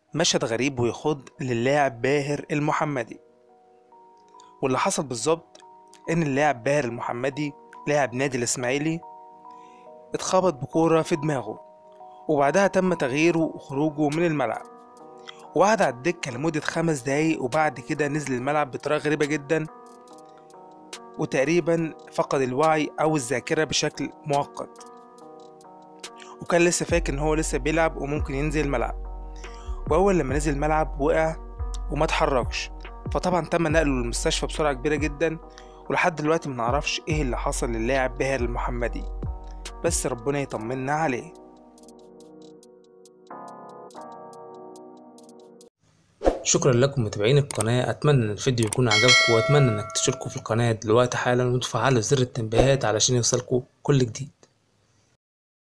مشهد غريب ويخض للاعب باهر المحمدي واللي حصل بالظبط ان اللاعب باهر المحمدي لاعب نادي الاسماعيلي اتخبط بكورة في دماغه وبعدها تم تغييره وخروجه من الملعب وقعد على الدكة لمدة خمس دقايق وبعد كده نزل الملعب بطريقة غريبة جدا وتقريبا فقد الوعي أو الذاكرة بشكل مؤقت وكان لسه فاكر إن هو لسه بيلعب وممكن ينزل الملعب وأول لما نزل الملعب وقع وما اتحركش فطبعا تم نقله للمستشفى بسرعة كبيرة جدا ولحد دلوقتي منعرفش ايه اللي حصل للاعب باهر المحمدي بس ربنا يطمنا عليه شكرا لكم متابعين القناة أتمنى إن الفيديو يكون عجبكم وأتمنى إنك تشتركوا في القناة دلوقتي حالا وتفعلوا زر التنبيهات علشان يوصلكوا كل جديد